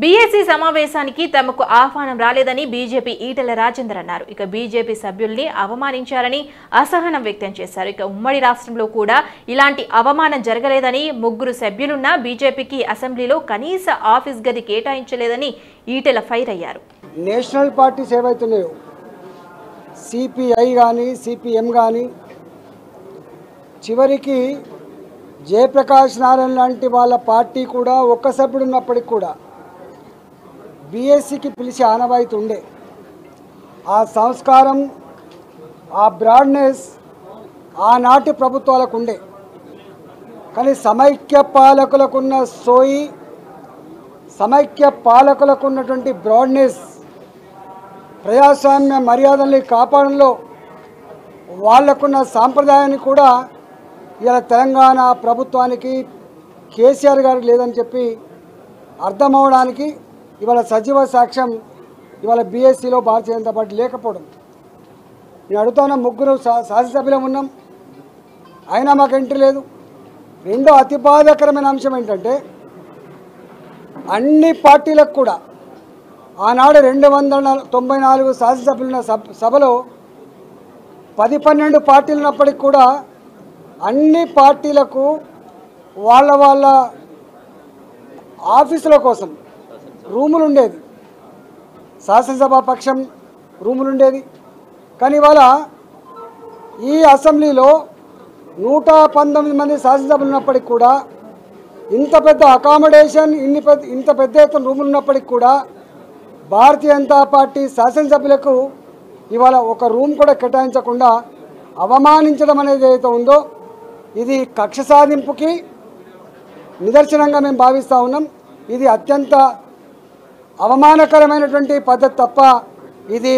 BSc సమావేశానికి తమకు ఆహ్వానం రాలేదని బీజేపీ ఈటెల రాజేందర్ అన్నారు ఇక బీజేపీ సభ్యుల్ని అవమానించారని అసహనం వ్యక్తం చేశారు ఇక ఉమ్మడి రాష్ట్రంలో కూడా ఇలాంటి అవమానం జరగలేదని ముగ్గురు సభ్యులున్న బీజేపీకి అసెంబ్లీలో కనీస ఆఫీస్ గది కేటాయించలేదని ఈటెల ఫైర్ అయ్యారు నేషనల్ పార్టీస్ ఏవైతున్నాయో సిపిఐ కానీ సిపిఎం కానీ చివరికి జయప్రకాష్ నారాయణ లాంటి వాళ్ళ పార్టీ కూడా ఒక్క సభ్యుడు ఉన్నప్పటికి కూడా బీఎస్సీకి పిలిచే ఆనవాయితీ ఉండే ఆ సంస్కారం ఆ బ్రాడ్నెస్ ఆనాటి ప్రభుత్వాలకు ఉండే కానీ సమైక్య పాలకులకున్న సోయి సమైక్య పాలకులకు ఉన్నటువంటి బ్రాడ్నెస్ ప్రజాస్వామ్య మర్యాదల్ని కాపాడంలో వాళ్లకున్న సాంప్రదాయాన్ని కూడా ఇలా తెలంగాణ ప్రభుత్వానికి కేసీఆర్ గారికి లేదని చెప్పి అర్థమవడానికి ఇవాళ సజీవ సాక్ష్యం ఇవాళ బీఎస్సీలో భారతీయ జనతా పార్టీ లేకపోవడం నేను అడుగుతున్న ముగ్గురు శా- శాసనసభ్యులం ఉన్నాం అయినా మాకు ఎంట్రీ లేదు రెండో అతి బాధాకరమైన అంశం ఏంటంటే అన్ని పార్టీలకు కూడా ఆనాడు రెండు వందల తొంభై నాలుగు శాసనసభ్యులున్న సభ సభలో పది పన్నెండు పార్టీలు ఉన్నప్పటికి కూడా అన్ని పార్టీలకు వాళ్ళ వాళ్ళ ఆఫీసుల కోసం రూములు ఉండేది శాసనసభ పక్షం రూములు ఉండేది కానీ ఇవాళ ఈ అసెంబ్లీలో నూట పంతొమ్మిది మంది శాసనసభ్యులు ఉన్నప్పటికి కూడా ఇంత పెద్ద అకామిడేషన్ ఇన్ని పెద్ద ఇంత పెద్ద ఎత్తున రూములు ఉన్నప్పటికి కూడా భారతీయ జనతా పార్టీ శాసనసభ్యులకు ఇవాళ ఒక రూమ్ కూడా కేటాయించకుండా అవమానించడం అనేది ఏదైతే ఉందో ఇది కక్ష సాధింపుకి నిదర్శనంగా మేము భావిస్తూ ఉన్నాం ఇది అత్యంత అవమానకరమైనటువంటి పద్ధతి తప్ప ఇది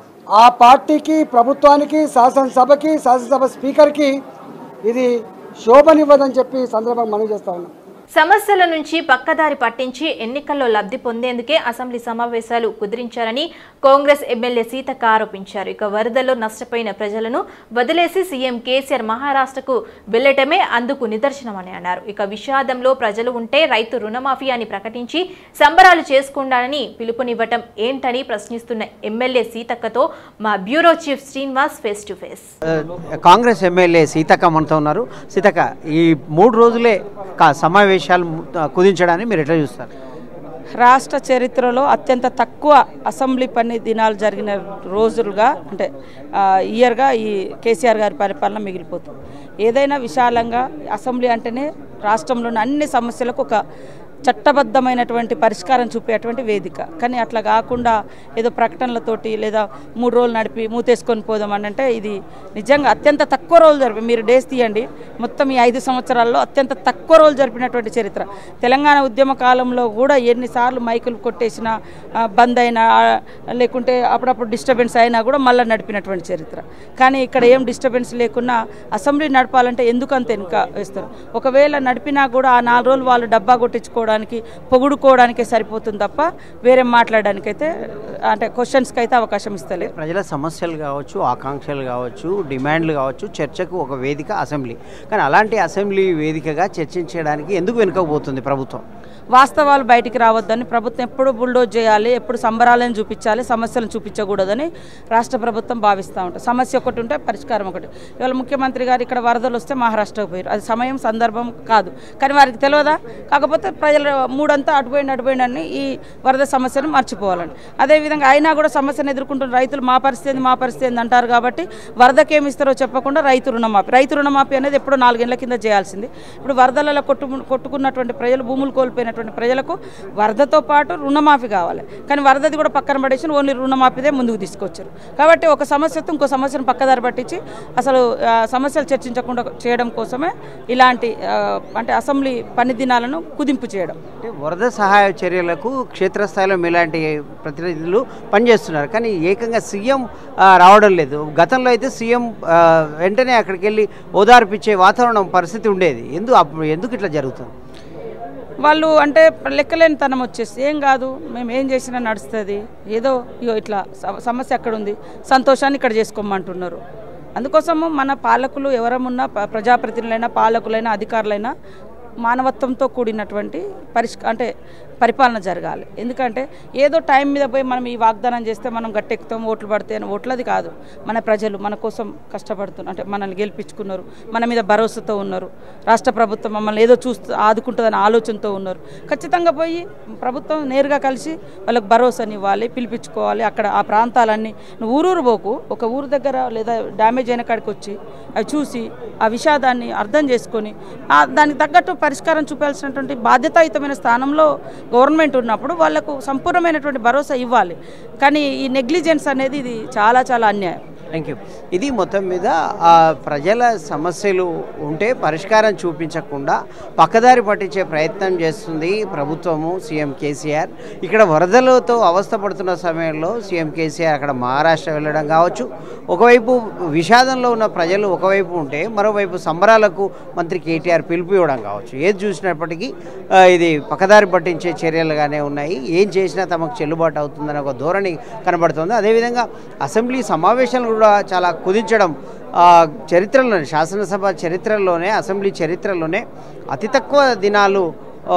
ఆ పార్టీకి ప్రభుత్వానికి శాసనసభకి శాసనసభ స్పీకర్కి ఇది శోభనివ్వదని చెప్పి ఈ సందర్భంగా మనం చేస్తూ ఉన్నాం సమస్యల నుంచి పక్కదారి పట్టించి ఎన్నికల్లో లబ్ధి పొందేందుకే అసెంబ్లీ సమావేశాలు కుదిరించారని కాంగ్రెస్ ఎమ్మెల్యే సీతక్క ఆరోపించారు ఇక వరదల్లో నష్టపోయిన ప్రజలను వదిలేసి సీఎం కేసీఆర్ మహారాష్ట్రకు వెళ్లటమే అందుకు నిదర్శనమని అన్నారు ఇక విషాదంలో ప్రజలు ఉంటే రైతు రుణమాఫీ అని ప్రకటించి సంబరాలు చేసుకుండాలని పిలుపునివ్వటం ఏంటని ప్రశ్నిస్తున్న ఎమ్మెల్యే సీతక్కతో మా bureau chief Srinivas face to face Congress MLA Seethakka మనతో ఉన్నారు సీతక్క ఈ మూడు రోజులే కా- సమావేశాలు ము- కుదించడాన్ని మీరు ఎట్లా చూస్తారు రాష్ట్ర చరిత్రలో అత్యంత తక్కువ అసెంబ్లీ పని దినాలు జరిగిన రోజులుగా అంటే ఆ, ఇయర్గా ఈ కేసీఆర్ గారి పరిపాలన మిగిలిపోతుంది ఏదైనా విశాలంగా అసెంబ్లీ అంటేనే రాష్ట్రంలోని అన్ని సమస్యలకు ఒక చట్టబద్ధమైనటువంటి పరిష్కారం చూపేటువంటి వేదిక కానీ అట్లా కాకుండా ఏదో ప్రకటనలతోటి లేదా మూడు రోజులు నడిపి మూతేసుకొని పోదామని అంటే ఇది నిజంగా అత్యంత తక్కువ రోజులు జరిపి మీరు డేస్ తీయండి మొత్తం ఈ ఐదు సంవత్సరాల్లో అత్యంత తక్కువ రోజులు జరిపినటువంటి చరిత్ర తెలంగాణ ఉద్యమ కాలంలో కూడా ఎన్నిసార్లు మైకులు కొట్టేసినా ఆ, బంద్ అయినా ఆ, లేకుంటే అప్పుడప్పుడు డిస్టర్బెన్స్ అయినా కూడా మళ్ళీ నడిపినటువంటి చరిత్ర కానీ ఇక్కడ ఏం డిస్టర్బెన్స్ లేకున్నా అసెంబ్లీ నడపాలంటే ఎందుకు అంత వెనుక వేస్తారు ఒకవేళ నడిపినా కూడా ఆ నాలుగు రోజులు వాళ్ళు డబ్బా కొట్టించుకోవడానికి పొగుడుకోవడానికే సరిపోతుంది తప్ప వేరే మాట్లాడడానికైతే అంటే క్వశ్చన్స్కి అయితే అవకాశం ఇస్తలేదు ప్రజల సమస్యలు కావచ్చు ఆకాంక్షలు కావచ్చు డిమాండ్లు కావచ్చు చర్చకు ఒక వేదిక అసెంబ్లీ కానీ అలాంటి అసెంబ్లీ వేదికగా చర్చించడానికి ఎందుకు వెనుకపోతుంది ప్రభుత్వం వాస్తవాలు బయటికి రావద్దని ప్రభుత్వం ఎప్పుడు బుల్డోజ్ చేయాలి ఎప్పుడు సంబరాలను చూపించాలి సమస్యలను చూపించకూడదని రాష్ట్ర ప్రభుత్వం భావిస్తూ ఉంటుంది సమస్య ఒకటి ఉంటే పరిష్కారం ఒకటి ఇవాళ ముఖ్యమంత్రి గారు ఇక్కడ వరదలు వస్తే మహారాష్ట్రకు పోయారు అది సమయం సందర్భం కాదు కానీ వారికి తెలియదా కాకపోతే ప్రజల మూడంతా అటుపోయింది అటుపోయింది అని ఈ వరద సమస్యను మర్చిపోవాలని అదేవిధంగా అయినా కూడా సమస్యను ఎదుర్కొంటున్న రైతులు మా పరిస్థితి ఏంది, మా పరిస్థితి ఏంది అంటారు కాబట్టి వరదకి ఏమి ఇస్తారో చెప్పకుండా రైతు రుణమాఫీ రైతు రుణమాఫీ అనేది ఎప్పుడో నాలుగేళ్ల కింద చేయాల్సింది ఇప్పుడు వరదలలో కొట్టు కొట్టుకున్నటువంటి ప్రజలు భూములు కోల్పోయినటువంటి ప్రజలకు వరదతో పాటు రుణమాఫీ కావాలి కానీ వరదది కూడా పక్కన పడేసి ఓన్లీ రుణమాఫీదే ముందుకు తీసుకొచ్చారు కాబట్టి ఒక సమస్యతో ఇంకో సమస్యను పక్కదారి పట్టించి అసలు ఆ, సమస్యలు చర్చించకుండా చేయడం కోసమే ఇలాంటి ఆ, అంటే అసెంబ్లీ పని దినాలను కుదింపు చేయడం అంటే వరద సహాయ చర్యలకు క్షేత్రస్థాయిలో మీలాంటి ప్రతినిధులు పనిచేస్తున్నారు కానీ ఏకంగా సీఎం ఆ, రావడం లేదు గతంలో అయితే సీఎం ఆ, వెంటనే అక్కడికి వెళ్ళి ఓదార్పిచ్చే వాతావరణం పరిస్థితి ఉండేది ఎందుకు అప్పుడు ఎందుకు ఇట్లా జరుగుతుంది వాళ్ళు అంటే లెక్కలేని తనం వచ్చేసి ఏం కాదు మేము ఏం చేసినా నడుస్తుంది ఏదో ఇగో ఇట్లా సమ- సమస్య అక్కడ ఉంది సంతోషాన్ని ఇక్కడ చేసుకోమంటున్నారు అందుకోసము మన పాలకులు ఎవరమున్నా ప- ప్రజాప్రతినిధులైనా పాలకులైనా అధికారులైనా మానవత్వంతో కూడినటువంటి పరిష్క అంటే పరిపాలన జరగాలి ఎందుకంటే ఏదో టైం మీద పోయి మనం ఈ వాగ్దానం చేస్తే మనం గట్టెక్కుతాం ఓట్లు పడితే అని ఓట్లది కాదు మన ప్రజలు మన కోసం కష్టపడుతున్నారు అంటే మనల్ని గెలిపించుకున్నారు మన మీద భరోసాతో ఉన్నారు రాష్ట్ర ప్రభుత్వం మమ్మల్ని ఏదో చూస్తూ ఆదుకుంటుందనే ఆలోచనతో ఉన్నారు ఖచ్చితంగా పోయి ప్రభుత్వం నేరుగా కలిసి వాళ్ళకి భరోసాని ఇవ్వాలి పిలిపించుకోవాలి అక్కడ ఆ ప్రాంతాలన్నీ నువ్వు ఊరూరు పోకు ఒక ఊరు దగ్గర లేదా డ్యామేజ్ అయిన కాడికి వచ్చి అవి చూసి ఆ విషాదాన్ని అర్థం చేసుకొని ఆ దానికి తగ్గట్టు పరిష్కారం చూపాల్సినటువంటి బాధ్యతాయుతమైన స్థానంలో గవర్నమెంట్ ఉన్నప్పుడు వాళ్లకు సంపూర్ణమైనటువంటి భరోసా ఇవ్వాలి కానీ ఈ నెగ్లిజెన్స్ అనేది ఇది చాలా చాలా అన్యాయం థ్యాంక్ యూ ఇది మొత్తం మీద ఆ, ప్రజల సమస్యలు ఉంటే పరిష్కారం చూపించకుండా పక్కదారి పట్టించే ప్రయత్నం చేస్తుంది ప్రభుత్వము సీఎం కేసీఆర్ ఇక్కడ వరదలతో అవస్థపడుతున్న సమయంలో సీఎం కేసీఆర్ అక్కడ మహారాష్ట్ర వెళ్ళడం కావచ్చు ఒకవైపు విషాదంలో ఉన్న ప్రజలు ఒకవైపు ఉంటే మరోవైపు సంబరాలకు మంత్రి కేటీఆర్ పిలుపు ఇవ్వడం కావచ్చు ఏది చూసినప్పటికీ ఆ, ఇది పక్కదారి పట్టించే చర్యలుగానే ఉన్నాయి ఏం చేసినా తమకు చెల్లుబాటు అవుతుందనే ఒక ధోరణి కనబడుతుంది అదేవిధంగా అసెంబ్లీ సమావేశాలు కూడా చాలా కుదించడం ఆ, చరిత్రలోనే శాసనసభ చరిత్రలోనే అసెంబ్లీ చరిత్రలోనే అతి తక్కువ దినాలు ఆ,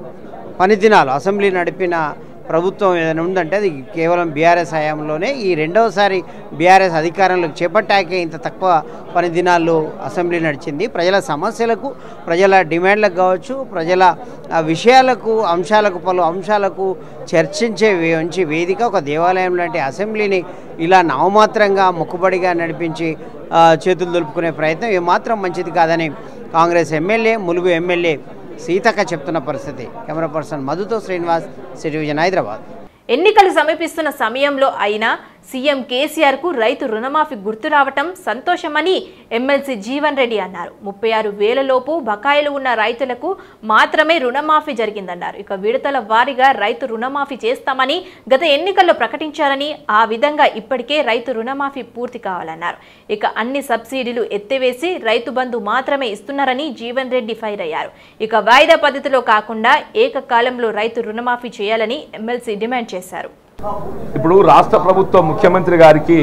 పని దినాలు అసెంబ్లీ నడిపిన ప్రభుత్వం ఏదైనా ఉందంటే అది కేవలం బీఆర్ఎస్ హయాంలోనే ఈ రెండవసారి బీఆర్ఎస్ అధికారంలోకి చేపట్టాకే ఇంత తక్కువ పని దినాలు అసెంబ్లీ నడిచింది ప్రజల సమస్యలకు ప్రజల డిమాండ్లకు కావచ్చు ప్రజల ఆ, విషయాలకు అంశాలకు పలు అంశాలకు చర్చించే వే- మంచి వేదిక ఒక దేవాలయం లాంటి అసెంబ్లీని ఇలా నామమాత్రంగా మొక్కుబడిగా నడిపించి ఆ, చేతులు దులుపుకునే ప్రయత్నం ఏమాత్రం మంచిది కాదని కాంగ్రెస్ ఎమ్మెల్యే ములుగు ఎమ్మెల్యే సీతక్క చెప్తున్న పరిస్థితి కెమెరా పర్సన్ మధుతో శ్రీనివాస్ సిటీ విజన్ హైదరాబాద్ ఎన్నికలు సమీపిస్తున్న సమయంలో అయినా సీఎం కేసీఆర్ కు రైతు రుణమాఫీ గుర్తు రావటం సంతోషమని ఎమ్మెల్సీ జీవన్ రెడ్డి అన్నారు ముప్పై ఆరు వేల లోపు బకాయిలు ఉన్న రైతులకు మాత్రమే రుణమాఫీ జరిగిందన్నారు ఇక విడతల వారీగా రైతు రుణమాఫీ చేస్తామని గత ఎన్నికల్లో ప్రకటించారని ఆ విధంగా ఇప్పటికే రైతు రుణమాఫీ పూర్తి కావాలన్నారు ఇక అన్ని సబ్సిడీలు ఎత్తివేసి రైతు బంధు మాత్రమే ఇస్తున్నారని జీవన్ రెడ్డి ఫైర్ అయ్యారు ఇక వాయిదా పద్ధతిలో కాకుండా ఏకకాలంలో రైతు రుణమాఫీ చేయాలని ఎమ్మెల్సీ డిమాండ్ చేశారు ఇప్పుడు రాష్ట్ర ప్రభుత్వం ముఖ్యమంత్రి గారికి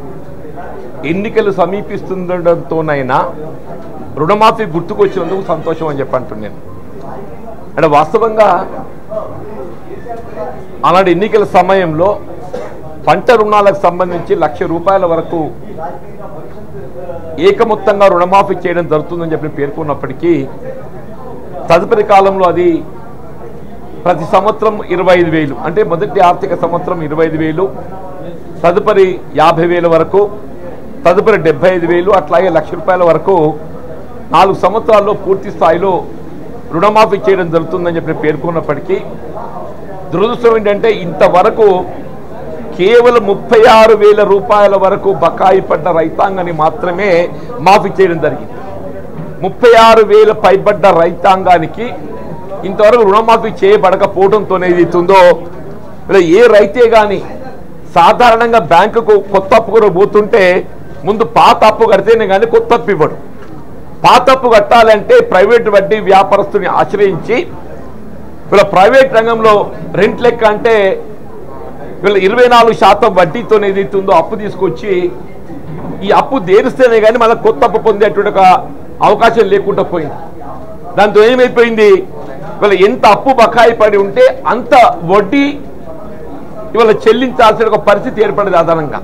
ఎన్నికలు సమీపిస్తుండటంతోనైనా రుణమాఫీ గుర్తుకొచ్చినందుకు సంతోషం అని చెప్పి అంటున్నాను అంటే వాస్తవంగా అలాంటి ఎన్నికల సమయంలో పంట రుణాలకు సంబంధించి లక్ష రూపాయల వరకు ఏకమొత్తంగా రుణమాఫీ చేయడం జరుగుతుందని చెప్పి పేర్కొన్నప్పటికీ తదుపరి కాలంలో అది ప్రతి సంవత్సరం ఇరవై ఐదు వేలు అంటే మొదటి ఆర్థిక సంవత్సరం ఇరవై ఐదు వేలు తదుపరి యాభై వేల వరకు తదుపరి డెబ్బై ఐదు వేలు అట్లాగే లక్ష రూపాయల వరకు నాలుగు సంవత్సరాల్లో పూర్తి స్థాయిలో రుణమాఫీ చేయడం జరుగుతుందని చెప్పి పేర్కొన్నప్పటికీ దురదృష్టం ఏంటంటే ఇంతవరకు కేవలం ముప్పై ఆరు వేల రూపాయల వరకు బకాయి పడ్డ రైతాంగాన్ని మాత్రమే మాఫీ చేయడం జరిగింది ముప్పై ఆరు వేల పైబడ్డ రైతాంగానికి ఇంతవరకు రుణమాఫీ చేయబడకపోవడంతో ఏదైతుందో ఇలా ఏ రైతే కానీ సాధారణంగా బ్యాంకుకు కొత్త అప్పు కూడా పోతుంటే ముందు పాత అప్పు కడితేనే కానీ కొత్త అప్పు ఇవ్వడు పాత అప్పు కట్టాలంటే ప్రైవేట్ వడ్డీ వ్యాపారస్తుని ఆశ్రయించి వీళ్ళ ప్రైవేట్ రంగంలో రెంట్ లెక్క అంటే వీళ్ళ ఇరవై నాలుగు శాతం వడ్డీతో ఏదైతుందో అప్పు తీసుకొచ్చి ఈ అప్పు తీరిస్తేనే కానీ మళ్ళీ కొత్త అప్పు పొందేటువంటి ఒక అవకాశం లేకుండా పోయింది దాంతో ఏమైపోయింది ఇవాళ ఎంత అప్పు బకాయి పడి ఉంటే అంత వడ్డీ ఇవాళ చెల్లించాల్సిన ఒక పరిస్థితి ఏర్పడింది అదనంగా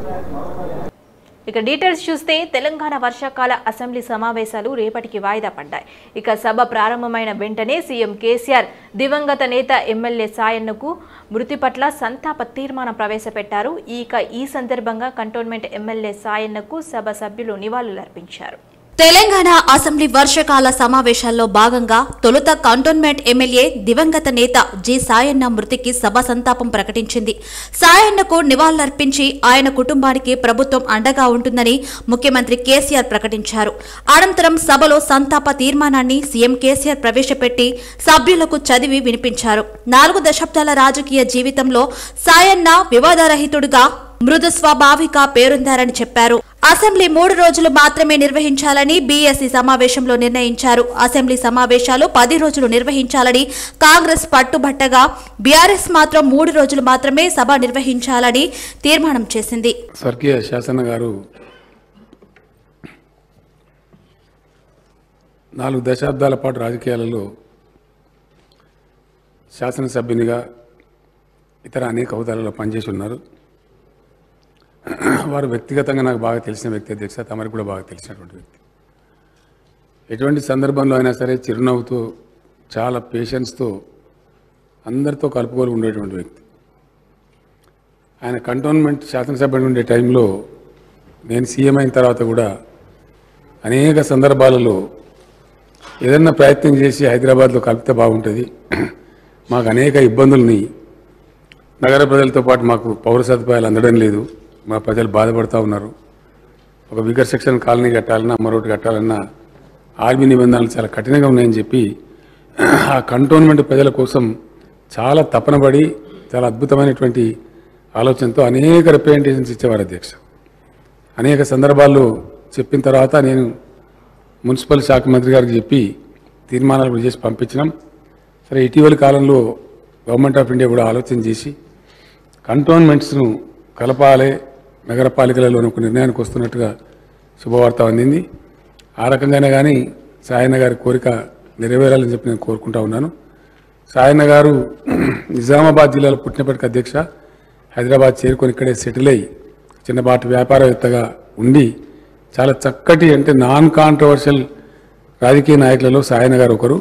ఇక డీటెయిల్స్ చూస్తే తెలంగాణ వర్షాకాల అసెంబ్లీ సమావేశాలు రేపటికి వాయిదా పడ్డాయి ఇక సభ ప్రారంభమైన వెంటనే సీఎం కేసీఆర్ దివంగత నేత ఎమ్మెల్యే సాయన్నకు మృతి పట్ల సంతాప తీర్మానం ప్రవేశపెట్టారు ఇక ఈ సందర్భంగా కంటోన్మెంట్ ఎమ్మెల్యే సాయన్నకు సభ సభ్యులు నివాళులర్పించారు తెలంగాణ అసెంబ్లీ వర్షకాల సమావేశాల్లో భాగంగా తొలుత కంటోన్మెంట్ ఎమ్మెల్యే దివంగత నేత జి సాయన్న మృతికి సభ సంతాపం ప్రకటించింది సాయన్నకు నివాళులర్పించి ఆయన కుటుంబానికి ప్రభుత్వం అండగా ఉంటుందని ముఖ్యమంత్రి కేసీఆర్ ప్రకటించారు అనంతరం సభలో సంతాప తీర్మానాన్ని సీఎం కేసీఆర్ ప్రవేశపెట్టి సభ్యులకు చదివి వినిపించారు నాలుగు దశాబ్దాల రాజకీయ జీవితంలో సాయన్న వివాదరహితుడిగా మృదు స్వాభావిక పేరొందారని చెప్పారు అసెంబ్లీ మూడు రోజులు మాత్రమే నిర్వహించాలని బీఎస్సీ సమావేశంలో నిర్ణయించారు అసెంబ్లీ సమావేశాలు పది రోజులు నిర్వహించాలని కాంగ్రెస్ పట్టుబట్టగా బీఆర్ఎస్ మాత్రం మూడు రోజులు మాత్రమే సభ నిర్వహించాలని తీర్మానం చేసింది స్వర్గీయ శాసన గారు నాలుగు దశాబ్దాల పాటు రాజకీయాలలో శాసనసభ్యునిగా ఇతర అనేక హోదాలలో పనిచేసి ఉన్నారు వారు వ్యక్తిగతంగా నాకు బాగా తెలిసిన వ్యక్తి అధ్యక్ష తమరికి కూడా బాగా తెలిసినటువంటి వ్యక్తి ఎటువంటి సందర్భంలో అయినా సరే చిరునవ్వుతో చాలా పేషెన్స్తో అందరితో కలుపుకొని ఉండేటువంటి వ్యక్తి ఆయన కంటోన్మెంట్ శాసనసభ్యుడు ఉండే టైంలో నేను సీఎం అయిన తర్వాత కూడా అనేక సందర్భాలలో ఏదన్నా ప్రయత్నం చేసి హైదరాబాద్లో కలిపితే బాగుంటుంది మాకు అనేక ఇబ్బందుల్ని నగర ప్రజలతో పాటు మాకు పౌర సదుపాయాలు అందడం లేదు మా ప్రజలు బాధపడుతూ ఉన్నారు ఒక విగర్ సెక్షన్ కాలనీ కట్టాలన్నా మరొకటి కట్టాలన్నా ఆర్మీ నిబంధనలు చాలా కఠినంగా ఉన్నాయని చెప్పి ఆ కంటోన్మెంట్ ప్రజల కోసం చాలా తపనబడి చాలా అద్భుతమైనటువంటి ఆలోచనతో అనేక రిప్రజెంటేషన్స్ ఇచ్చేవారు అధ్యక్ష అనేక సందర్భాల్లో చెప్పిన తర్వాత నేను మున్సిపల్ శాఖ మంత్రి గారికి చెప్పి తీర్మానాలు కూడా చేసి పంపించినాం సరే ఇటీవలి కాలంలో గవర్నమెంట్ ఆఫ్ ఇండియా కూడా ఆలోచన చేసి కంటోన్మెంట్స్ను కలపాలి నగరపాలికలలో ఒక నిర్ణయానికి వస్తున్నట్టుగా శుభవార్త అందింది ఆ రకంగానే కానీ సాయన్న గారి కోరిక నెరవేరాలని చెప్పి నేను కోరుకుంటా ఉన్నాను సాయన్న గారు నిజామాబాద్ జిల్లాలో పుట్టినప్పటికీ అధ్యక్ష హైదరాబాద్ చేరుకొని ఇక్కడే సెటిల్ అయ్యి చిన్నపాటి వ్యాపారవేత్తగా ఉండి చాలా చక్కటి అంటే నాన్ కాంట్రవర్షియల్ రాజకీయ నాయకులలో సాయన గారు ఒకరు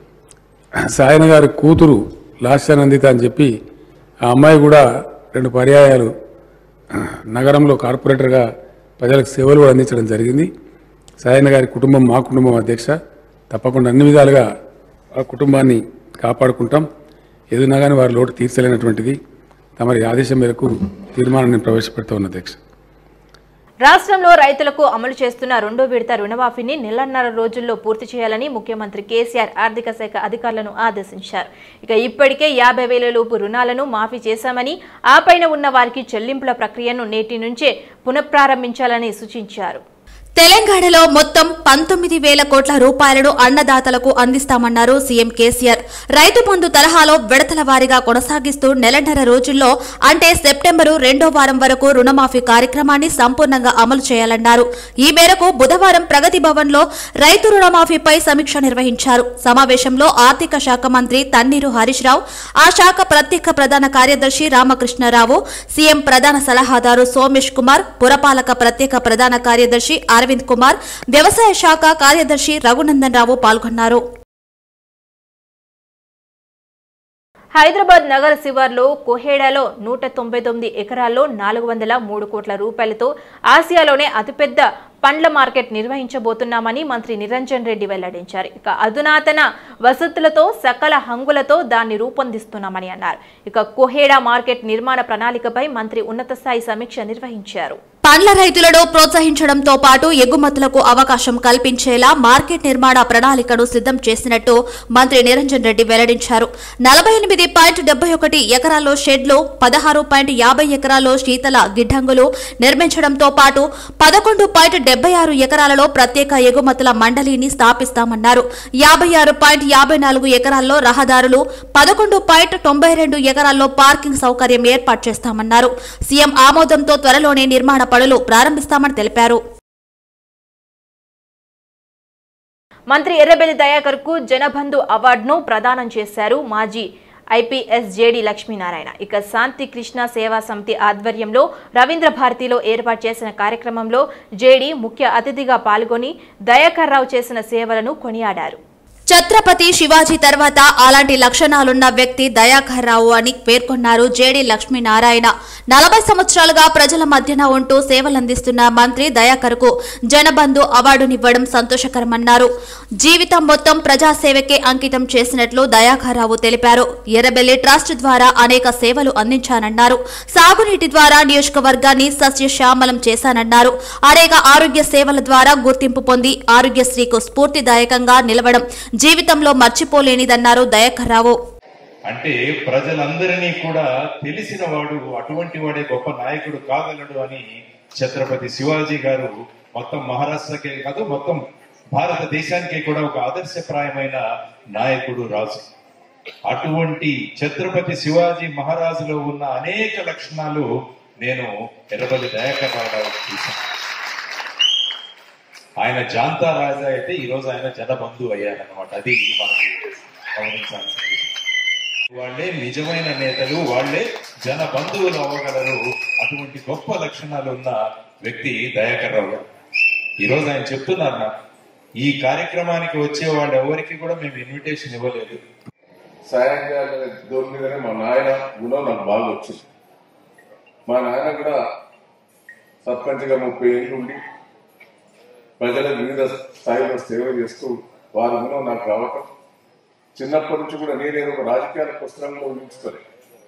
సాయన గారి కూతురు లాస్యానందిత అని చెప్పి ఆ అమ్మాయి కూడా రెండు పర్యాయాలు నగరంలో కార్పొరేటర్గా ప్రజలకు సేవలు కూడా అందించడం జరిగింది సాయన గారి కుటుంబం మా కుటుంబం అధ్యక్ష తప్పకుండా అన్ని విధాలుగా ఆ కుటుంబాన్ని కాపాడుకుంటాం ఏదైనా కానీ వారి లోటు తీర్చలేనటువంటిది తమరి ఆదేశం మేరకు తీర్మానాన్ని ప్రవేశపెడతా ఉన్న అధ్యక్ష రాష్ట్రంలో రైతులకు అమలు చేస్తున్న రెండో విడత రుణమాఫీని నెలన్నర రోజుల్లో పూర్తి చేయాలని ముఖ్యమంత్రి కేసీఆర్ ఆర్థిక శాఖ అధికారులను ఆదేశించారు ఇక ఇప్పటికే యాభై వేల లోపు రుణాలను మాఫీ చేశామని ఆ పైన ఉన్న వారికి చెల్లింపుల ప్రక్రియను నేటి నుంచే పునఃప్రారంభించాలని సూచించారు తెలంగాణలో మొత్తం పంతొమ్మిది వేల కోట్ల రూపాయలను అన్నదాతలకు అందిస్తామన్నారు సీఎం కేసీఆర్ రైతు బంధు తరహాలో విడతల వారీగా కొనసాగిస్తూ నెలన్నర రోజుల్లో అంటే సెప్టెంబరు రెండో వారం వరకు రుణమాఫీ కార్యక్రమాన్ని సంపూర్ణంగా అమలు చేయాలన్నారు ఈ మేరకు బుధవారం ప్రగతి భవన్లో రైతు రుణమాఫీపై సమీక్ష నిర్వహించారు సమావేశంలో ఆర్థిక శాఖ మంత్రి తన్నీరు హరీష్ రావు ఆ శాఖ ప్రత్యేక ప్రధాన కార్యదర్శి రామకృష్ణరావు సీఎం ప్రధాన సలహాదారు సోమేష్ కుమార్ పురపాలక ప్రత్యేక ప్రధాన కార్యదర్శి అరవింద్ కుమార్ వ్యవసాయ శాఖ కార్యదర్శి రఘునందన్ రావు పాల్గొన్నారు హైదరాబాద్ నగర శివార్లో కోహేడాలో నూట తొంభై తొమ్మిది ఎకరాల్లో నాలుగు వందల మూడు కోట్ల రూపాయలతో ఆసియాలోనే అతిపెద్ద పండ్ల మార్కెట్ నిర్వహించబోతున్నామని మంత్రి నిరంజన్ రెడ్డి వెల్లడించారు ఇక అధునాతన వసతులతో సకల హంగులతో దాన్ని రూపొందిస్తున్నామని అన్నారు ఇక కోహేడా మార్కెట్ నిర్మాణ ప్రణాళికపై మంత్రి ఉన్నత స్థాయి సమీక్ష నిర్వహించారు పండ్ల రైతులను ప్రోత్సహించడంతో పాటు ఎగుమతులకు అవకాశం కల్పించేలా మార్కెట్ నిర్మాణ ప్రణాళికను సిద్ధం చేసినట్టు మంత్రి నిరంజన్ రెడ్డి వెల్లడించారు నలభై ఎనిమిది పాయింట్ డెబ్బై ఒకటి ఎకరాల్లో షెడ్లు పదహారు పాయింట్ యాభై ఎకరాల్లో శీతల గిడ్డంగులు నిర్మించడంతో పాటు పదకొండు పాయింట్ డెబ్బై ఆరు ఎకరాలలో ప్రత్యేక ఎగుమతుల మండలిని స్థాపిస్తామన్నారు యాభై ఆరు పాయింట్ యాభై నాలుగు ఎకరాల్లో రహదారులు పదకొండు పాయింట్ తొంభై రెండు ఎకరాల్లో పార్కింగ్ సౌకర్యం ఏర్పాటు చేస్తామన్నారు సీఎం ఆమోదంతో త్వరలోనే నిర్మాణ పనులు ప్రారంభిస్తామని తెలిపారు మంత్రి ఎర్రబెల్లి దయాకర్ కు జనబంధు అవార్డును ప్రదానం చేశారు మాజీ ఐపీఎస్ జేడి లక్ష్మీనారాయణ ఇక శాంతి కృష్ణ సేవా సమితి ఆధ్వర్యంలో రవీంద్ర భారతిలో ఏర్పాటు చేసిన కార్యక్రమంలో జేడి ముఖ్య అతిథిగా పాల్గొని దయాకర్ రావు చేసిన సేవలను కొనియాడారు ఛత్రపతి శివాజీ తర్వాత అలాంటి లక్షణాలున్న వ్యక్తి దయాకర్ రావు అని పేర్కొన్నారు జేడి లక్ష్మీనారాయణ నలభై సంవత్సరాలుగా ప్రజల మధ్యన ఉంటూ సేవలందిస్తున్న మంత్రి దయాకర్ కు జనబంధు అవార్డునివ్వడం సంతోషకరమన్నారు జీవితం మొత్తం ప్రజాసేవకే అంకితం చేసినట్లు దయాకర్ రావు తెలిపారు ఎర్రబెల్లి ట్రస్ట్ ద్వారా అనేక సేవలు అందించానన్నారు సాగునీటి ద్వారా నియోజకవర్గాన్ని సస్యశ్యామలం చేశానన్నారు అనేక ఆరోగ్య సేవల ద్వారా గుర్తింపు పొంది ఆరోగ్యశ్రీకు స్ఫూర్తిదాయకంగా నిలవడం జీవితంలో మర్చిపోలేనిదన్నారు దయాకర్ రావు అంటే ప్రజలందరినీ కూడా తెలిసిన వాడు అటువంటి వాడే గొప్ప నాయకుడు కాగలడు అని ఛత్రపతి శివాజీ గారు మొత్తం మహారాష్ట్రకే కాదు మొత్తం భారతదేశానికే కూడా ఒక ఆదర్శప్రాయమైన నాయకుడు రాజు అటువంటి ఛత్రపతి శివాజీ మహారాజులో ఉన్న అనేక లక్షణాలు నేను ఎర్రబల్లి దయాకర్ రావు గారు చూశాను ఆయన జాంతా రాజా అయితే ఈ రోజు ఆయన జనబంధు అయ్యారనమాట అది మనకి గమనించాల్సిన విషయం. వాళ్ళే నిజమైన నేతలు వాళ్ళే జన బంధువులు అవ్వగలరు అటువంటి గొప్ప లక్షణాలు ఉన్న వ్యక్తి దయాకర్ రావు గారు ఈరోజు ఆయన చెప్తున్నారు నాకు ఈ కార్యక్రమానికి వచ్చే వాళ్ళు ఎవరికి కూడా మేము ఇన్విటేషన్ ఇవ్వలేదు సాయం చేయాలనే దోని మీదనే మా నాయన గుణం నాకు బాగా వచ్చింది మా నాయన కూడా సర్పంచ్గా ముప్పై ఏళ్ళు ఉండి ప్రజలకు వివిధ స్థాయిలో సేవ చేస్తూ వారి గుణం నాకు రావటం చిన్నప్పటి నుంచి కూడా నేనేదో ఒక రాజకీయాల పుస్తకంలో ఊహించుకోలేదు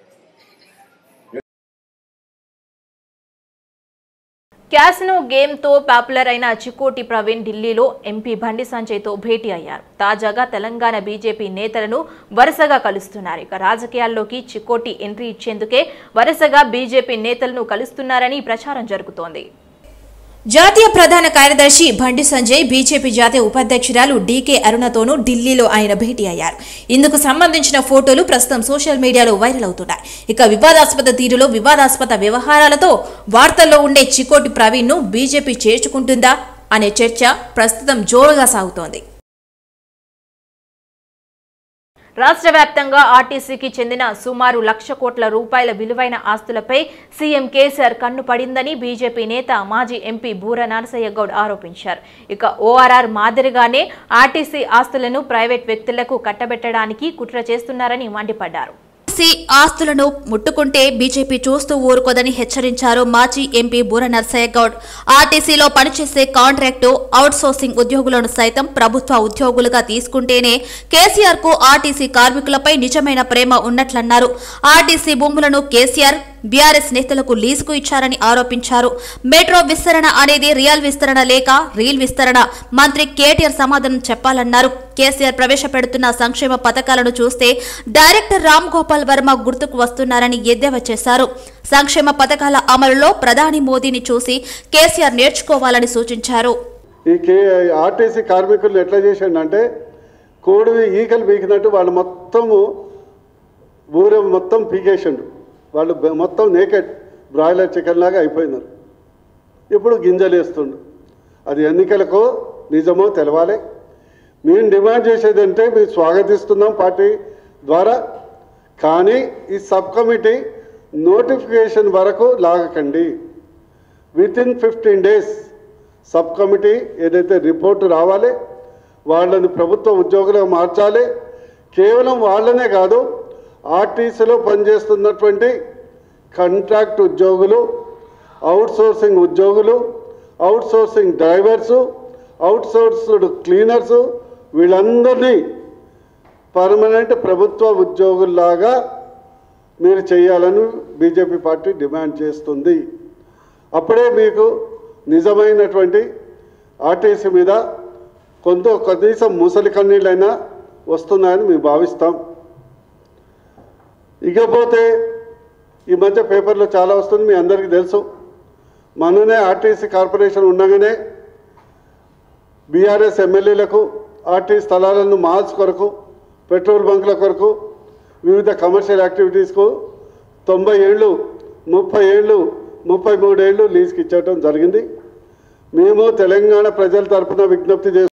క్యాసినో గేమ్ తో పాపులర్ అయిన చికోటి ప్రవీణ్ ఢిల్లీలో ఎంపీ బండి సంజయ్తో భేటీ అయ్యారు తాజాగా తెలంగాణ బీజేపీ నేతలను వరుసగా కలుస్తున్నారు ఇక రాజకీయాల్లోకి చికోటి ఎంట్రీ ఇచ్చేందుకే వరుసగా బీజేపీ నేతలను కలుస్తున్నారని ప్రచారం జరుగుతోంది జాతీయ ప్రధాన కార్యదర్శి బండి సంజయ్ బీజేపీ జాతీయ ఉపాధ్యక్షురాలు డీకే అరుణతోనూ ఢిల్లీలో ఆయన భేటీ అయ్యారు ఇందుకు సంబంధించిన ఫోటోలు ప్రస్తుతం సోషల్ మీడియాలో వైరల్ అవుతున్నాయి ఇక వివాదాస్పద తీరులో వివాదాస్పద వ్యవహారాలతో వార్తల్లో ఉండే చికోటి ప్రవీణ్ ను బీజేపీ చేర్చుకుంటుందా అనే చర్చ ప్రస్తుతం జోరుగా సాగుతోంది రాష్ట్ర వ్యాప్తంగా ఆర్టీసీకి చెందిన సుమారు లక్ష కోట్ల రూపాయల విలువైన ఆస్తులపై సీఎం కేసీఆర్ కన్ను పడిందని బీజేపీ నేత మాజీ ఎంపీ బూర నరసయ్య గౌడ్ ఆరోపించారు ఇక ఓఆర్ఆర్ మాదిరిగానే ఆర్టీసీ ఆస్తులను ప్రైవేట్ వ్యక్తులకు కట్టబెట్టడానికి కుట్ర చేస్తున్నారని మండిపడ్డారు ఆర్టీసీ ఆస్తులను ముట్టుకుంటే బీజేపీ చూస్తూ ఊరుకోదని హెచ్చరించారు మాజీ ఎంపీ బూర నర్సయ్య గౌడ్ ఆర్టీసీలో పనిచేసే కాంట్రాక్టు అవుట్సోర్సింగ్ ఉద్యోగులను సైతం ప్రభుత్వ ఉద్యోగులుగా తీసుకుంటేనే కేసీఆర్ కు ఆర్టీసీ కార్మికులపై నిజమైన ప్రేమ ఉన్నట్లన్నారు ఆర్టీసీ భూములను కేసీఆర్ బీఆర్ఎస్ నేతలకు లీజుకు ఇచ్చారని ఆరోపించారు మెట్రో విస్తరణ అనేది రియల్ విస్తరణ లేక రీల్ విస్తరణ మంత్రి కేటీఆర్ సమాధానం చెప్పాలన్నారు కేసీఆర్ ప్రవేశపెడుతున్న సంక్షేమ పథకాలను చూస్తే డైరెక్టర్ రామ్ గోపాల్ వర్మ గుర్తుకు వస్తున్నారని ఎద్దేవా చేశారు సంక్షేమ పథకాల అమలులో ప్రధాని మోదీని చూసి కేసీఆర్ నేర్చుకోవాలని సూచించారు ఈ కే ఆర్టీసీ కార్మికులు ఎట్లా చేసిండంటే కోడివి ఈకలు పీకినట్టు వాళ్ళు మొత్తము ఊరు మొత్తం పీకేసిండు వాళ్ళు బె- మొత్తం నేకెడ్ బ్రాయిలర్ చికెన్ లాగా అయిపోయినారు ఇప్పుడు గింజలు వేస్తుండు అది ఎన్నికలకు నిజమో తెలవాలి మేము డిమాండ్ చేసేది అంటే మేము స్వాగతిస్తున్నాం పార్టీ ద్వారా కానీ ఈ సబ్ కమిటీ నోటిఫికేషన్ వరకు లాగకండి within fifteen days sub committee ఏదైతే రిపోర్టు రావాలి వాళ్ళని ప్రభుత్వ ఉద్యోగులుగా మార్చాలి కేవలం వాళ్ళనే కాదు ఆర్టీసీలో పనిచేస్తున్నటువంటి కాంట్రాక్ట్ ఉద్యోగులు అవుట్సోర్సింగ్ ఉద్యోగులు అవుట్సోర్సింగ్ డ్రైవర్సు అవుట్సోర్స్డ్ క్లీనర్సు వీళ్ళందరినీ పర్మనెంట్ ప్రభుత్వ ఉద్యోగుల్లాగా మీరు చేయాలని బీజేపీ పార్టీ డిమాండ్ చేస్తుంది అప్పుడే మీకు నిజమైనటువంటి ఆర్టీసీ మీద కొంత కనీసం ముసలి కన్నీళ్ళైనా వస్తున్నాయని మేము భావిస్తాం ఇకపోతే ఈ మధ్య పేపర్లో చాలా వస్తుంది మీ అందరికీ తెలుసు మననే ఆర్టీసీ కార్పొరేషన్ ఉండగానే బీఆర్ఎస్ ఎమ్మెల్యేలకు ఆర్టీ స్థలాలను మాల్స్ కొరకు పెట్రోల్ బంకుల కొరకు వివిధ కమర్షియల్ యాక్టివిటీస్కు తొంభై ఏళ్ళు ముప్పై ఏళ్ళు ముప్పై మూడేళ్ళు లీజుకి ఇచ్చటం జరిగింది మేము తెలంగాణ ప్రజల తరపున విజ్ఞప్తి చేస్తున్నాం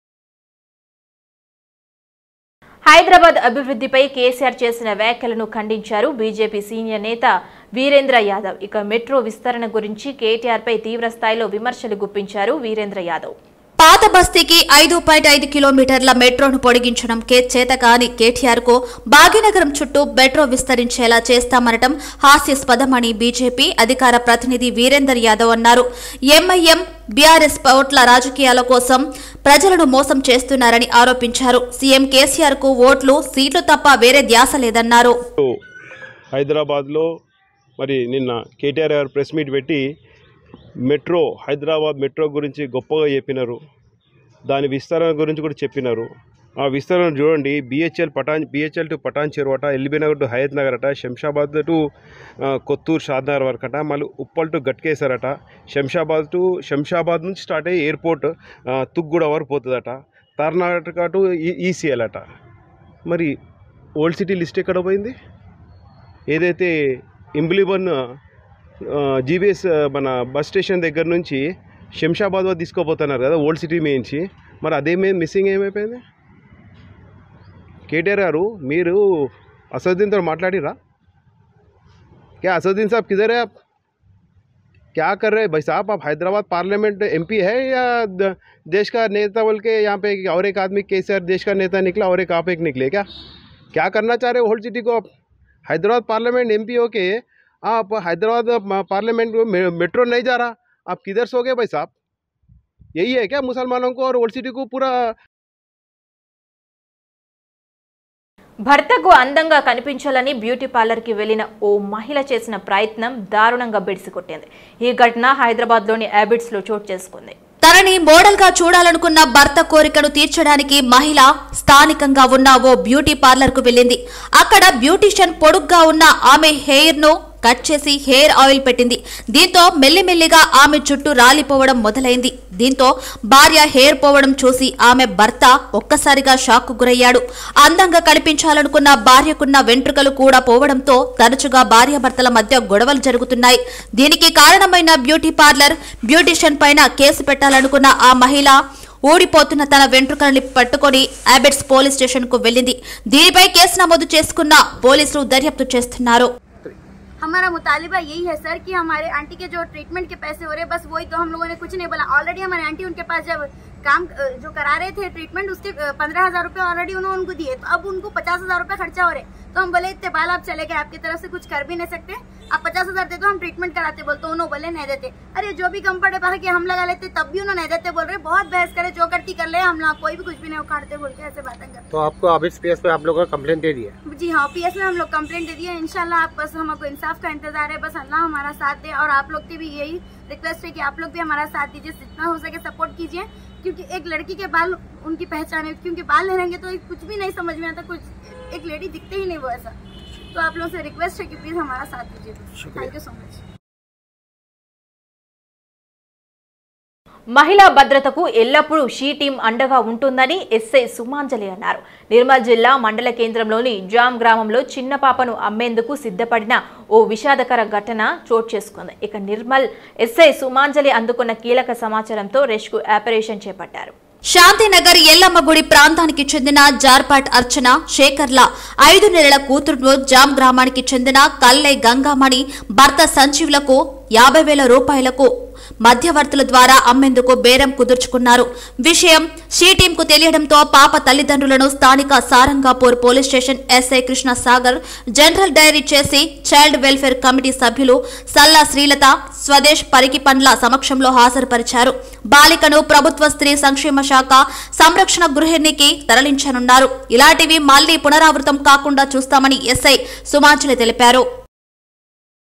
హైదరాబాద్ అభివృద్ధిపై కేసీఆర్ చేసిన వ్యాఖ్యలను ఖండించారు బీజేపీ సీనియర్ నేత వీరేంద్ర యాదవ్ ఇక మెట్రో విస్తరణ గురించి కేటీఆర్ పై తీవ్ర స్థాయిలో విమర్శలు గుప్పించారు వీరేంద్ర యాదవ్ పాత బస్తీకి ఐదు పాయింట్ ఐదు కిలోమీటర్ల మెట్రోను పొడిగించడం కే చేతకాని కేటీఆర్ కు భాగ్యనగరం చుట్టూ మెట్రో విస్తరించేలా చేస్తామనటం హాస్యాస్పదమని బీజేపీ అధికార ప్రతినిధి వీరేందర్ యాదవ్ అన్నారు ఎంఐఎం బీఆర్ఎస్ ఓట్ల రాజకీయాల కోసం ప్రజలను మోసం చేస్తున్నారని ఆరోపించారు సీఎం కేసీఆర్ కు ఓట్లు సీట్లు తప్ప వేరే ధ్యాస లేదన్నారు హైదరాబాద్లో మరి నిన్న కేటీఆర్ గారు ప్రెస్ మీట్ పెట్టి మెట్రో హైదరాబాద్ మెట్రో గురించి గొప్పగా చెప్పినారు దాని విస్తరణ గురించి కూడా చెప్పినారు ఆ విస్తరణ చూడండి బిహెచ్ఎల్ పటాన్ బిహెచ్ఎల్ టు పటాన్ చెరువట LB Nagar to Hayathnagar అట శంషాబాద్ టు ఆ, కొత్తూరు షాద్నగర్ వరకు అట మళ్ళీ ఉప్పల్ టు గట్కేసర్ అట శంషాబాద్ టు శంషాబాద్ నుంచి స్టార్ట్ అయ్యి ఎయిర్పోర్ట్ ఆ, తుగ్గూడ వరకు పోతుందట కర్ణాటక టు ఈ- ఈసీఎల్ అట మరి ఓల్డ్ సిటీ లిస్ట్ ఎక్కడ పోయింది ఏదైతే ఇంబ్లిబన్ జీబీఎస్ మన బస్ స్టేషన్ దగ్గర నుంచి శంషాబాద్ వరకు తీసుకోపోతున్నారు కదా ఓల్డ్ సిటీ మేయించి మరి అదేమే మిస్సింగ్ ఏమైపోయింది కేటీఆర్ గారు మీరు असदुद्दीन तो माట్లాడిరా क्या असदुद्दीन साहब किधर है आप क्या कर रहे हैं भाई साहब आप हैदराबाद पार्लियामेंट एमपी है या द- देश का नेता बोल के यहाँ पे और एक आदमी केसीआर देश का नेता निकला और एक आप एक निकले क्या क्या करना चाह रहे हो होल्ड सिटी को आप हैदराबाद पार्लियामेंट एमपी हो के आप हैदराबाद पार्लियामेंट को मे- मेट्रो नहीं जा रहा आप किधर सो गए भाई साहब यही है क्या मुसलमानों को और ओल्ड सिटी को पूरा భర్తకు అందంగా కనిపించాలని బ్యూటీ పార్లర్కి వెళ్లిన ఓ మహిళ చేసిన ప్రయత్నం దారుణంగా బెడిసికొట్టింది ఈ ఘటన హైదరాబాద్లోని హ్యాబిట్స్లో చోటు చేసుకుంది తనని మోడల్ గా చూడాలనుకున్న భర్త కోరికను తీర్చడానికి మహిళ స్థానికంగా ఉన్న ఓ బ్యూటీ పార్లర్ కు వెళ్ళింది అక్కడ బ్యూటీషియన్ పొడుగ్గా ఉన్న ఆమె హెయిర్ ను కట్ చేసి హెయిర్ ఆయిల్ పెట్టింది దీంతో మెల్లిమెల్లిగా ఆమె చుట్టూ రాలిపోవడం మొదలైంది దీంతో భార్య హెయిర్ పోవడం చూసి ఆమె భర్త ఒక్కసారిగా షాక్ గురయ్యాడు అందంగా కనిపించాలనుకున్న భార్యకున్న వెంట్రుకలు కూడా పోవడంతో తరచుగా భార్యాభర్తల మధ్య గొడవలు జరుగుతున్నాయి దీనికి కారణమైన బ్యూటీ పార్లర్ బ్యూటీషియన్ పైన కేసు పెట్టాలనుకున్న ఆ మహిళ ఊడిపోతున్న తన వెంట్రుకలని పట్టుకొని అబెట్స్ పోలీస్ స్టేషన్ కు వెళ్లింది దీనిపై కేసు నమోదు చేసుకున్న పోలీసులు దర్యాప్తు చేస్తున్నారు हमारा मुतालिबा यही है सर कि हमारे आंटी के जो ट्रीटमेंट के पैसे हो रहे हैं बस वही तो हम लोगों ने कुछ नहीं बोला ऑलरेडी हमारे आंटी उनके पास जब काम अ, जो करा रहे थे ट्रीटमेंट उसके पंद्रह हजार रूपए ऑलरेडी उन्होंने उनको दिए तो अब उनको पचास हजार रूपए खर्चा हो रहे तो हम बोले इतने बाल आप चले गए आपकी तरफ से कुछ कर भी नहीं सकते आप पचास हजार दे दो हम ट्रीटमेंट कराते बोलते उन्होंने बोले नहीं देते अरे जो भी कंफर्टेबल है कि हम लगा लेते तब भी उन्होंने नहीं देते बोल रहे बहुत बहस करे जो करती कर ले हम लोग कोई भी कुछ भी नहीं उखाड़ते बोल के ऐसे बातें करते तो आपको अबिस पीएस पे आप लोगों का कंप्लेंट दे दिया जी हाँ पीएस में हम लोग कंप्लेंट दे दिए इंशाल्लाह आप बस हमको इंसाफ का इंतजार है बस अल्लाह हमारा साथ दे और आप लोग की भी यही रिक्वेस्ट है कि आप लोग भी हमारा साथ दीजिए जितना हो सके सपोर्ट कीजिए क्योंकि एक लड़की के बाल उनकी पहचान है क्योंकि बाल नहीं रहेंगे तो कुछ भी नहीं समझ में आता कुछ एक लेडी दिखते ही नहीं वो ऐसा तो आप लोगों से रिक्वेस्ट है कि प्लीज हमारा साथ दीजिए थैंक यू सो मच మహిళా భద్రతకు ఎల్లప్పుడూ షీ టీం అండగా ఉంటుందని ఎస్ఐ సుమాంజలి అన్నారు నిర్మల్ జిల్లా మండల కేంద్రంలోని జామ్ గ్రామంలో చిన్న పాపను అమ్మేందుకు సిద్ధపడిన ఓ విషాదకర ఘటన చోటు చేసుకుంది ఇక నిర్మల్ ఎస్ఐ సుమాంజలి అందుకున్న కీలక సమాచారంతో రెస్క్యూ ఆపరేషన్ చేపట్టారు శాంతినగర్ ఎల్లమ్మ గుడి ప్రాంతానికి చెందిన జార్పాట్ అర్చన శేఖర్ల ఐదు నెలల కూతురును జామ్ గ్రామానికి చెందిన కల్లై గంగామణి భర్త సంజీవులకు యాభై వేల రూపాయలకు మధ్యవర్తుల ద్వారా అమ్మేందుకు బేరం కుదుర్చుకున్నారు విషయం షీ టీంకు తెలియడంతో పాప తల్లిదండ్రులను స్థానిక Sarangapur police station SI Krishna Sagar general diary చేసి చైల్డ్ వెల్ఫేర్ కమిటీ సభ్యులు సల్లా శ్రీలత స్వదేశ్ పరికిపండ్ల సమక్షంలో హాజరుపరిచారు బాలికను ప్రభుత్వ స్త్రీ సంక్షేమ శాఖ సంరక్షణ గృహిణికి తరలించనున్నారు ఇలాంటివి మళ్లీ పునరావృతం కాకుండా చూస్తామని ఎస్ఐ సుమాంచలి తెలిపారు